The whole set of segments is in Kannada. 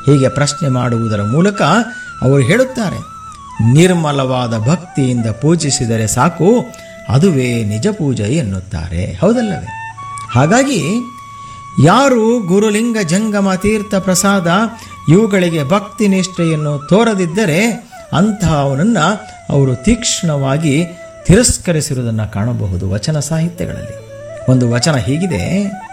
ಹೀಗೆ ಪ್ರಶ್ನೆ ಮಾಡುವುದರ ಮೂಲಕ ಅವರು ಹೇಳುತ್ತಾರೆ ನಿರ್ಮಲವಾದ ಭಕ್ತಿಯಿಂದ ಪೂಜಿಸಿದರೆ ಸಾಕು ಅದುವೇ ನಿಜ ಪೂಜೆ ಎನ್ನುತ್ತಾರೆ ಹೌದಲ್ಲವೇ ಹಾಗಾಗಿ ಯಾರು ಗುರುಲಿಂಗ ಜಂಗಮ ತೀರ್ಥ ಪ್ರಸಾದ ಇವುಗಳಿಗೆ ಭಕ್ತಿ ನಿಷ್ಠೆಯನ್ನು ತೋರದಿದ್ದರೆ ಅಂತಹವನನ್ನು ಅವರು ತೀಕ್ಷ್ಣವಾಗಿ ತಿರಸ್ಕರಿಸಿರುವುದನ್ನು ಕಾಣಬಹುದು ವಚನ ಸಾಹಿತ್ಯಗಳಲ್ಲಿ ಒಂದು ವಚನ ಹೀಗಿದೆ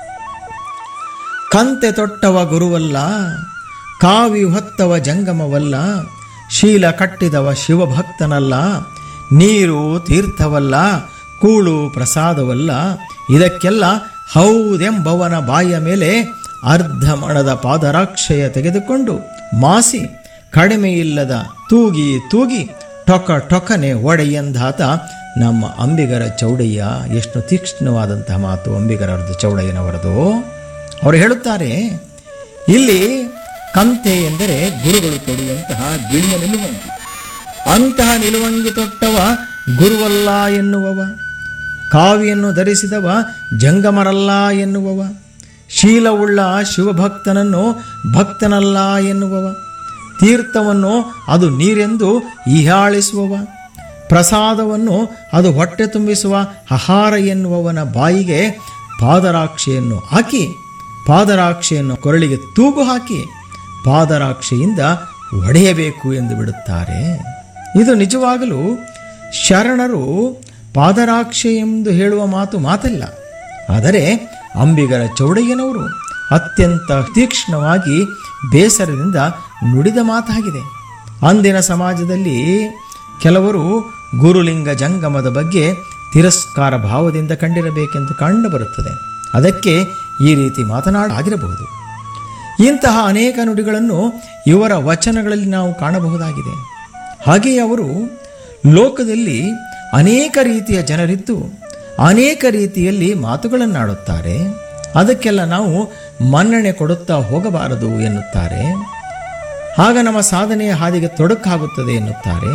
ಕಂತೆ ತೊಟ್ಟವ ಗುರುವಲ್ಲ ಕಾವಿ ಹೊತ್ತವ ಜಂಗಮವಲ್ಲ ಶೀಲ ಕಟ್ಟಿದವ ಶಿವಭಕ್ತನಲ್ಲ ನೀರು ತೀರ್ಥವಲ್ಲ ಕೂಳು ಪ್ರಸಾದವಲ್ಲ ಇದಕ್ಕೆಲ್ಲ ಹೌದೆಂಬವನ ಬಾಯಿಯ ಮೇಲೆ ಅರ್ಧ ಮಣದ ಪಾದರಾಕ್ಷಯ ತೆಗೆದುಕೊಂಡು ಮಾಸಿ ಕಡಿಮೆ ಇಲ್ಲದ ತೂಗಿ ತೂಗಿ ಟೊಕ ಟೊಕನೆ ಒಡೆಯಂದಾತ ನಮ್ಮ ಅಂಬಿಗರ ಚೌಡಯ್ಯ ಎಷ್ಟು ತೀಕ್ಷ್ಣವಾದಂತಹ ಮಾತು ಅಂಬಿಗರದ್ದು ಚೌಡಯ್ಯನವರದು ಅವರು ಹೇಳುತ್ತಾರೆ ಇಲ್ಲಿ ಕಂತೆ ಎಂದರೆ ಗುರುಗಳು ತೊಡುವಂತಹ ಬಿಳಿಯ ನಿಲುವಂಗಿ ಅಂತಹ ನಿಲುವಂಗಿ ತೊಟ್ಟವ ಗುರುವಲ್ಲ ಎನ್ನುವವ ಕಾವಿಯನ್ನು ಧರಿಸಿದವ ಜಂಗಮರಲ್ಲ ಎನ್ನುವವ ಶೀಲವುಳ್ಳ ಶಿವಭಕ್ತನನ್ನು ಭಕ್ತನಲ್ಲ ಎನ್ನುವವ ತೀರ್ಥವನ್ನು ಅದು ನೀರೆಂದು ಇಹಾಳಿಸುವವ ಪ್ರಸಾದವನ್ನು ಅದು ಹೊಟ್ಟೆ ತುಂಬಿಸುವ ಆಹಾರ ಎನ್ನುವವನ ಬಾಯಿಗೆ ಪಾದರಾಕ್ಷೆಯನ್ನು ಹಾಕಿ ಪಾದರಾಕ್ಷೆಯನ್ನು ಕೊರಳಿಗೆ ತೂಗು ಹಾಕಿ ಪಾದರಾಕ್ಷೆಯಿಂದ ಒಡೆಯಬೇಕು ಎಂದು ಬಿಡುತ್ತಾರೆ ಇದು ನಿಜವಾಗಲೂ ಶರಣರು ಪಾದರಾಕ್ಷೆ ಎಂದು ಹೇಳುವ ಮಾತು ಮಾತಲ್ಲ ಆದರೆ ಅಂಬಿಗರ ಚೌಡಯ್ಯನವರು ಅತ್ಯಂತ ತೀಕ್ಷ್ಣವಾಗಿ ಬೇಸರದಿಂದ ನುಡಿದ ಮಾತಾಗಿದೆ ಅಂದಿನ ಸಮಾಜದಲ್ಲಿ ಕೆಲವರು ಗುರುಲಿಂಗ ಜಂಗಮದ ಬಗ್ಗೆ ತಿರಸ್ಕಾರ ಭಾವದಿಂದ ಕಂಡಿರಬೇಕೆಂದು ಕಂಡುಬರುತ್ತದೆ ಅದಕ್ಕೆ ಈ ರೀತಿ ಮಾತನಾಡಾಗಿರಬಹುದು ಇಂತಹ ಅನೇಕ ನುಡಿಗಳನ್ನು ಇವರ ವಚನಗಳಲ್ಲಿ ನಾವು ಕಾಣಬಹುದಾಗಿದೆ ಹಾಗೆಯೇ ಅವರು ಲೋಕದಲ್ಲಿ ಅನೇಕ ರೀತಿಯ ಜನರಿದ್ದು ಅನೇಕ ರೀತಿಯಲ್ಲಿ ಮಾತುಗಳನ್ನಾಡುತ್ತಾರೆ ಅದಕ್ಕೆಲ್ಲ ನಾವು ಮನ್ನಣೆ ಕೊಡುತ್ತಾ ಹೋಗಬಾರದು ಎನ್ನುತ್ತಾರೆ ಆಗ ನಮ್ಮ ಸಾಧನೆಯ ಹಾದಿಗೆ ತೊಡಕಾಗುತ್ತದೆ ಎನ್ನುತ್ತಾರೆ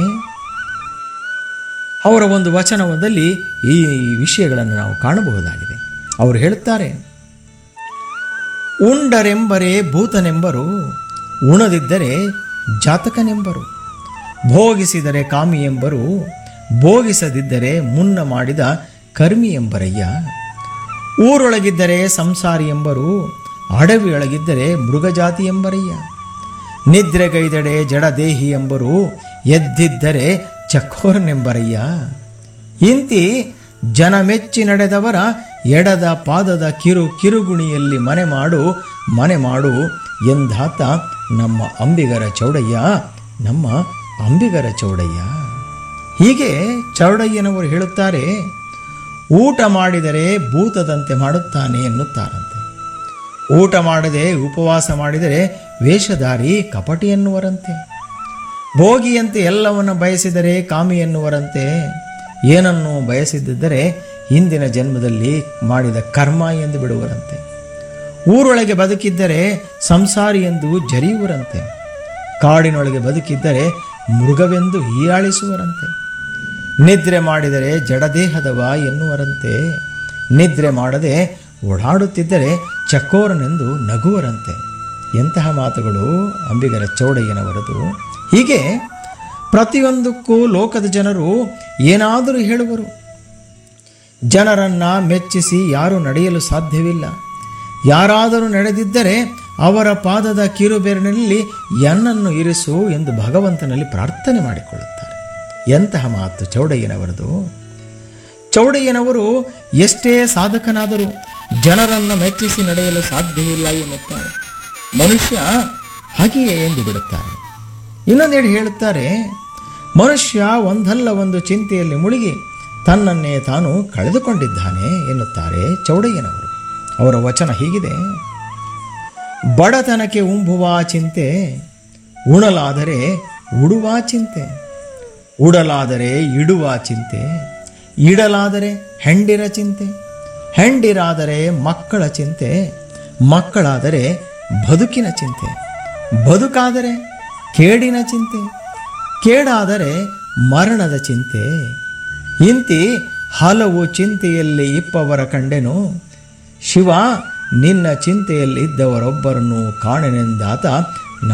ಅವರ ಒಂದು ವಚನದಲ್ಲಿ ಈ ವಿಷಯಗಳನ್ನು ನಾವು ಕಾಣಬಹುದಾಗಿದೆ ಅವರು ಹೇಳುತ್ತಾರೆ ಉಂಡರೆಂಬರೆ ಭೂತನೆಂಬರು ಉಣದಿದ್ದರೆ ಜಾತಕನೆಂಬರು ಭೋಗಿಸಿದರೆ ಕಾಮಿ ಎಂಬರು ಭೋಗಿಸದಿದ್ದರೆ ಮುನ್ನ ಮಾಡಿದ ಕರ್ಮಿ ಎಂಬರಯ್ಯ ಊರೊಳಗಿದ್ದರೆ ಸಂಸಾರಿ ಎಂಬರು ಅಡವಿಯೊಳಗಿದ್ದರೆ ಮೃಗಜಾತಿ ಎಂಬರಯ್ಯ ನಿದ್ರೆಗೈದಡೆ ಜಡದೇಹಿ ಎಂಬರು ಎದ್ದಿದ್ದರೆ ಚಕೋರನೆಂಬರಯ್ಯ ಇಂತಿ ಜನ ಮೆಚ್ಚಿ ನಡೆದವರ ಎಡದ ಪಾದದ ಕಿರು ಕಿರುಗುಣಿಯಲ್ಲಿ ಮನೆ ಮಾಡು ಮನೆ ಮಾಡು ಎಂದಾತ ನಮ್ಮ ಅಂಬಿಗರ ಚೌಡಯ್ಯ ನಮ್ಮ ಅಂಬಿಗರ ಚೌಡಯ್ಯ ಹೀಗೆ ಚೌಡಯ್ಯನವರು ಹೇಳುತ್ತಾರೆ ಊಟ ಮಾಡಿದರೆ ಭೂತದಂತೆ ಮಾಡುತ್ತಾನೆ ಎನ್ನುತ್ತಾರಂತೆ ಊಟ ಮಾಡದೆ ಉಪವಾಸ ಮಾಡಿದರೆ ವೇಷಧಾರಿ ಕಪಟಿ ಎನ್ನುವರಂತೆ ಭೋಗಿಯಂತೆ ಎಲ್ಲವನ್ನು ಬಯಸಿದರೆ ಕಾಮಿ ಎನ್ನುವರಂತೆ ಏನನ್ನು ಬಯಸಿದ್ದರೆ ಹಿಂದಿನ ಜನ್ಮದಲ್ಲಿ ಮಾಡಿದ ಕರ್ಮ ಎಂದು ಬಿಡುವರಂತೆ ಊರೊಳಗೆ ಬದುಕಿದ್ದರೆ ಸಂಸಾರಿ ಎಂದು ಜರಿಯುವರಂತೆ ಕಾಡಿನೊಳಗೆ ಬದುಕಿದ್ದರೆ ಮೃಗವೆಂದು ಹೀಯಾಳಿಸುವರಂತೆ ನಿದ್ರೆ ಮಾಡಿದರೆ ಜಡದೇಹದವ ಎನ್ನುವರಂತೆ ನಿದ್ರೆ ಮಾಡದೆ ಓಡಾಡುತ್ತಿದ್ದರೆ ಚಕೋರನೆಂದು ನಗುವರಂತೆ ಎಂತಹ ಮಾತುಗಳು ಅಂಬಿಗರ ಚೌಡಯ್ಯನವರದು ಹೀಗೆ ಪ್ರತಿಯೊಂದಕ್ಕೂ ಲೋಕದ ಜನರು ಏನಾದರೂ ಹೇಳುವರು ಜನರನ್ನ ಮೆಚ್ಚಿಸಿ ಯಾರು ನಡೆಯಲು ಸಾಧ್ಯವಿಲ್ಲ ಯಾರಾದರೂ ನಡೆದಿದ್ದರೆ ಅವರ ಪಾದದ ಕಿರುಬೆರಳಿನಲ್ಲಿ ಎನ್ನನ್ನು ಇರಿಸು ಎಂದು ಭಗವಂತನಲ್ಲಿ ಪ್ರಾರ್ಥನೆ ಮಾಡಿಕೊಳ್ಳುತ್ತಾರೆ ಎಂತಹ ಮಾತು ಚೌಡಯ್ಯನವರದು ಚೌಡಯ್ಯನವರು ಎಷ್ಟೇ ಸಾಧಕನಾದರೂ ಜನರನ್ನು ಮೆಚ್ಚಿಸಿ ನಡೆಯಲು ಸಾಧ್ಯವಿಲ್ಲ ಎನ್ನುತ್ತಾರೆ ಮನುಷ್ಯ ಹಾಗೆಯೇ ಎಂದು ಬಿಡುತ್ತಾರೆ ಇನ್ನೊಂದೆಡೆ ಹೇಳುತ್ತಾರೆ ಮನುಷ್ಯ ಒಂದಲ್ಲ ಒಂದು ಚಿಂತೆಯಲ್ಲಿ ಮುಳುಗಿ ತನ್ನನ್ನೇ ತಾನು ಕಳೆದುಕೊಂಡಿದ್ದಾನೆ ಎನ್ನುತ್ತಾರೆ ಚೌಡಯ್ಯನವರು ಅವರ ವಚನ ಹೀಗಿದೆ ಬಡತನಕ್ಕೆ ಉಂಬುವ ಚಿಂತೆ ಉಣಲಾದರೆ ಉಡುವ ಚಿಂತೆ ಉಡಲಾದರೆ ಇಡುವ ಚಿಂತೆ ಇಡಲಾದರೆ ಹೆಂಡಿರ ಚಿಂತೆ ಹೆಂಡಿರಾದರೆ ಮಕ್ಕಳ ಚಿಂತೆ ಮಕ್ಕಳಾದರೆ ಬದುಕಿನ ಚಿಂತೆ ಬದುಕಾದರೆ ಕೇಡಿನ ಚಿಂತೆ ಕೇಡಾದರೆ ಮರಣದ ಚಿಂತೆ ಇಂತಿ ಹಲವು ಚಿಂತೆಯಲ್ಲಿ ಇಪ್ಪವರ ಕಂಡೆನು ಶಿವ ನಿನ್ನ ಚಿಂತೆಯಲ್ಲಿ ಇದ್ದವರೊಬ್ಬರನ್ನು ಕಾಣೆನೆಂದಾತ